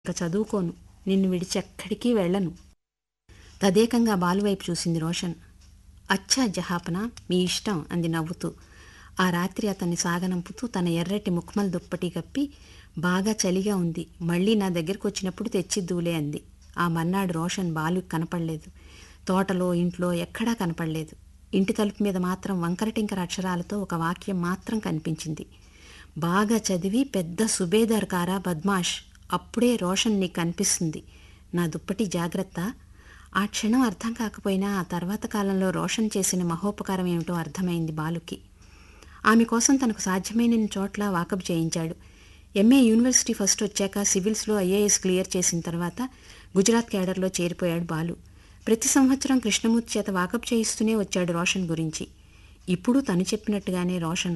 ఇక చదువుకోను నిన్ను విడిచి ఎక్కడికి వెళ్ళను తదేకంగా బాలువైపు చూసింది రోషన్ అచ్చా జహాపన మీ ఇష్టం అంది నవ్వుతూ ఆ రాత్రి అతన్ని సాగనంపుతూ తన ఎర్రటి ముక్మల్ దుప్పటి కప్పి బాగా చలిగా ఉంది మళ్ళీ నా దగ్గరకు వచ్చినప్పుడు తెచ్చిద్దూలే అంది ఆ మర్నాడు రోషన్ బాలు కనపడలేదు తోటలో ఇంట్లో ఎక్కడా కనపడలేదు ఇంటి తలుపు మీద మాత్రం వంకరటింకర అక్షరాలతో ఒక వాక్యం మాత్రం కనిపించింది బాగా చదివి పెద్ద సుబేదార్ కారా బద్మాష్ అప్పుడే రోషన్ నీకు కనిపిస్తుంది నా దుప్పటి జాగ్రత్త ఆ క్షణం అర్థం కాకపోయినా ఆ తర్వాత కాలంలో రోషన్ చేసిన మహోపకారం ఏమిటో అర్థమైంది బాలుకి ఆమె కోసం తనకు సాధ్యమైన చోట్ల వాకప్ చేయించాడు ఎంఏ యూనివర్సిటీ ఫస్ట్ వచ్చాక సివిల్స్లో ఐఏఎస్ క్లియర్ చేసిన తర్వాత గుజరాత్ క్యాడర్లో చేరిపోయాడు బాలు ప్రతి సంవత్సరం కృష్ణమూర్తి చేత వాకప్ చేయిస్తూనే వచ్చాడు రోషన్ గురించి ఇప్పుడు తను చెప్పినట్టుగానే రోషన్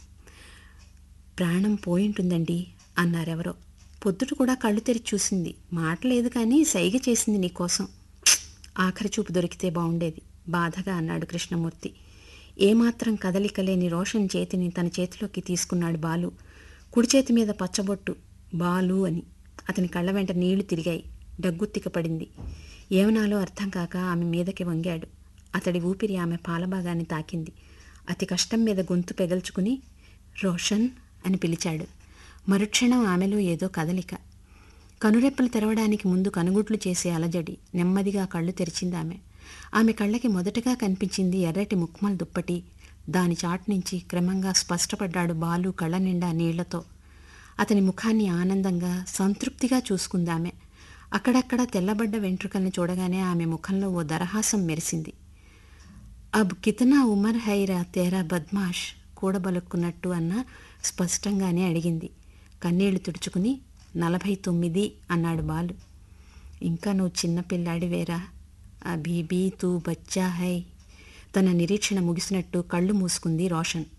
ప్రాణం పోయింటుందండి అన్నారెవరో పొద్దుట కూడా కళ్ళు తెరిచి చూసింది మాట లేదు కానీ సైగ చేసింది నీకోసం ఆఖరి చూపు దొరికితే బాగుండేది బాధగా అన్నాడు కృష్ణమూర్తి ఏమాత్రం కదలిక లేని రోషన్ చేతిని తన చేతిలోకి తీసుకున్నాడు బాలు కుడి చేతి మీద పచ్చబొట్టు బాలు అని అతని కళ్ళ వెంట నీళ్లు తిరిగాయి డగ్గుత్తిక పడింది ఏమనాలో అర్థం కాక ఆమె మీదకి వంగాడు అతడి ఊపిరి ఆమె పాలభాగాన్ని తాకింది అతి కష్టం మీద గొంతు పెగల్చుకుని రోషన్ అని పిలిచాడు మరుక్షణం ఆమెలో ఏదో కదలిక కనురెప్పలు తెరవడానికి ముందు కనుగుట్లు చేసే అలజడి నెమ్మదిగా కళ్ళు తెరిచింది ఆమె ఆమె కళ్ళకి మొదటగా కనిపించింది ఎర్రటి ముక్మల్ దుప్పటి దాని చాటు నుంచి క్రమంగా స్పష్టపడ్డాడు బాలు కళ్ళ నిండా నీళ్లతో అతని ముఖాన్ని ఆనందంగా సంతృప్తిగా చూసుకుందామె అక్కడక్కడ తెల్లబడ్డ వెంట్రుకల్ని చూడగానే ఆమె ముఖంలో ఓ దరహాసం మెరిసింది అబ్ కితనా ఉమర్ హైరా తేరా బద్మాష్ కూడబలుక్కున్నట్టు అన్న స్పష్టంగానే అడిగింది కన్నీళ్లు తుడుచుకుని నలభై తొమ్మిది అన్నాడు బాలు ఇంకా నువ్వు చిన్నపిల్లాడివేరా అభీబీ తూ బచ్చా హై తన నిరీక్షణ ముగిసినట్టు కళ్ళు మూసుకుంది రోషన్